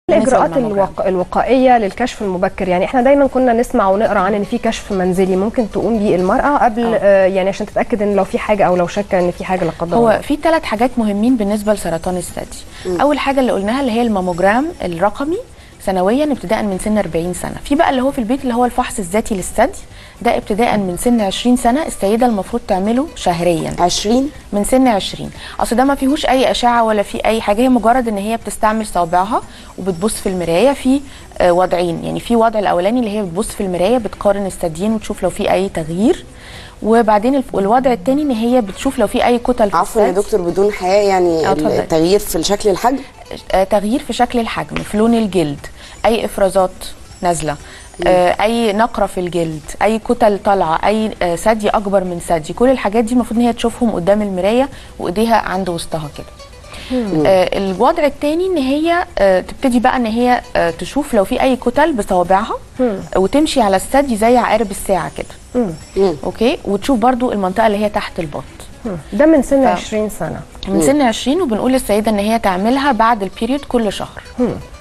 الاجراءات الماموجرام. الوق... الوقائيه للكشف المبكر يعني احنا دايما كنا نسمع ونقرا عن ان في كشف منزلي ممكن تقوم بيه المراه قبل آه. آه يعني عشان تتاكد ان لو في حاجه او لو شاكه ان في حاجه لا قدر الله هو في ثلاث حاجات مهمين بالنسبه لسرطان الثدي اول حاجه اللي قلناها اللي هي الماموجرام الرقمي سنويا ابتداء من سن 40 سنه في بقى اللي هو في البيت اللي هو الفحص الذاتي للثدي ده ابتداء من سن 20 سنه السيده المفروض تعمله شهريا 20 من سن 20 اصل ده ما فيهوش اي اشعه ولا في اي حاجه هي مجرد ان هي بتستعمل صوابعها وبتبص في المرايه في آه، وضعين يعني في وضع الاولاني اللي هي بتبص في المرايه بتقارن الثديين وتشوف لو في اي تغيير وبعدين الف- الوضع الثاني ان هي بتشوف لو في اي كتل في عفوا يا الثدي. دكتور بدون حياء يعني آه، اتفضلي. التغيير في شكل الحجم آه، تغيير في شكل الحجم في لون الجلد اي افرازات نازله آه، اي نقره في الجلد اي كتل طالعه اي آه، ثدي اكبر من ثدي كل الحاجات دي المفروض ان هي تشوفهم قدام المرايه وايديها عند وسطها كده آه، الوضع الثاني ان هي آه، تبتدي بقى ان هي آه، تشوف لو في اي كتل بصوابعها آه، وتمشي على الثدي زي عقارب الساعه كده مم. اوكي وتشوف برضو المنطقه اللي هي تحت البط ده من سن ف- 20 سنه من سن 20 وبنقول للسيده ان هي تعملها بعد البيريود كل شهر